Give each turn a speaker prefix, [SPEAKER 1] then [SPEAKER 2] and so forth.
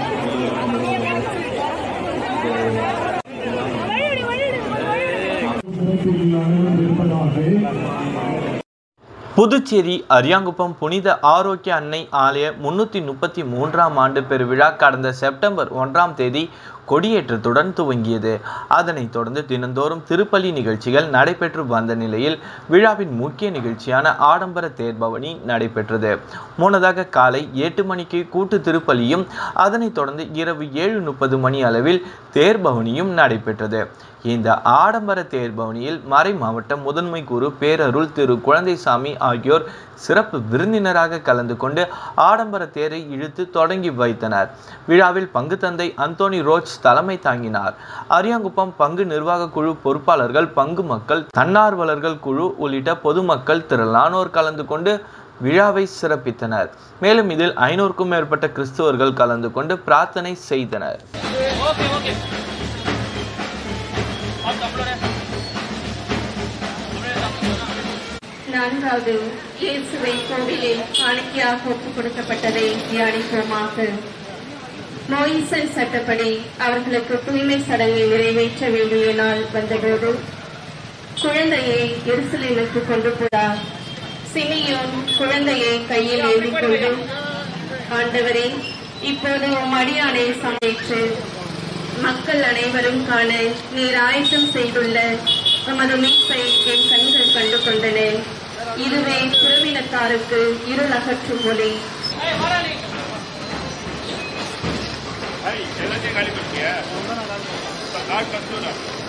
[SPEAKER 1] புதுச்சேரி அரியாங்குப்பம் புனித ஆரோக்கிய அன்னை ஆலய முன்னூற்றி முப்பத்தி மூன்றாம் ஆண்டு பெருவிழா கடந்த செப்டம்பர் ஒன்றாம் தேதி கொடியேற்றத்துடன் துவங்கியது அதனைத் தொடர்ந்து தினந்தோறும் திருப்பலி நிகழ்ச்சிகள் நடைபெற்று வந்த நிலையில் விழாவின் முக்கிய நிகழ்ச்சியான ஆடம்பர தேர்பவனி நடைபெற்றது முன்னதாக காலை எட்டு மணிக்கு கூட்டு திருப்பலியும் அதனைத் தொடர்ந்து இரவு ஏழு முப்பது மணி அளவில் தேர்பவனியும் நடைபெற்றது இந்த ஆடம்பர தேர்பவனியில் மறை மாவட்ட முதன்மை குரு பேரருள் திரு குழந்தைசாமி ஆகியோர் சிறப்பு விருந்தினராக கலந்து கொண்டு ஆடம்பர தேரை இழுத்து தொடங்கி வைத்தனர் விழாவில் பங்கு தந்தை அந்தோனி ரோச் தலைமை தாங்கினார் அரியாங்குப்பம் பங்கு நிர்வாக குழு பொறுப்பாளர்கள் பங்கு மக்கள் தன்னார்வலர்கள் குழு உள்ளிட்ட பொதுமக்கள் திரளானோர் கலந்து கொண்டு விழாவை சிறப்பித்தனர் மேலும் இதில் ஐநூறுக்கும் மேற்பட்ட கிறிஸ்துவர்கள் கலந்து கொண்டு பிரார்த்தனை செய்தனர்
[SPEAKER 2] நான்காவது இயேசுவை கோவிலில் காணிக்கையாக ஒப்புக் கொடுக்கப்பட்டதை தியானிப்போமாக மோயிசன் சட்டப்படி அவர்களுக்கு தூய்மை சடங்கை நிறைவேற்ற வேண்டிய நாள் வந்தபோது குழந்தையை எருசலேமுக்கு கொண்டு போனார் சிமியோன் குழந்தையை கையில் ஏந்திக்கொண்டு ஆண்டவரே இப்போது உம் அடியானை சமைத்து மக்கள் அனைவரும் காண நீர் ஆயத்தம் செய்துள்ள உமது மீட்பை என் கண்கள் கண்டு கொண்டன இதுவே புறவினத்தாருக்கு இருள் அகற்றும் ஒளி
[SPEAKER 3] எல்லாத்தையும் காலி பண்ணிட்டியா காட்டு கஸ்தூரா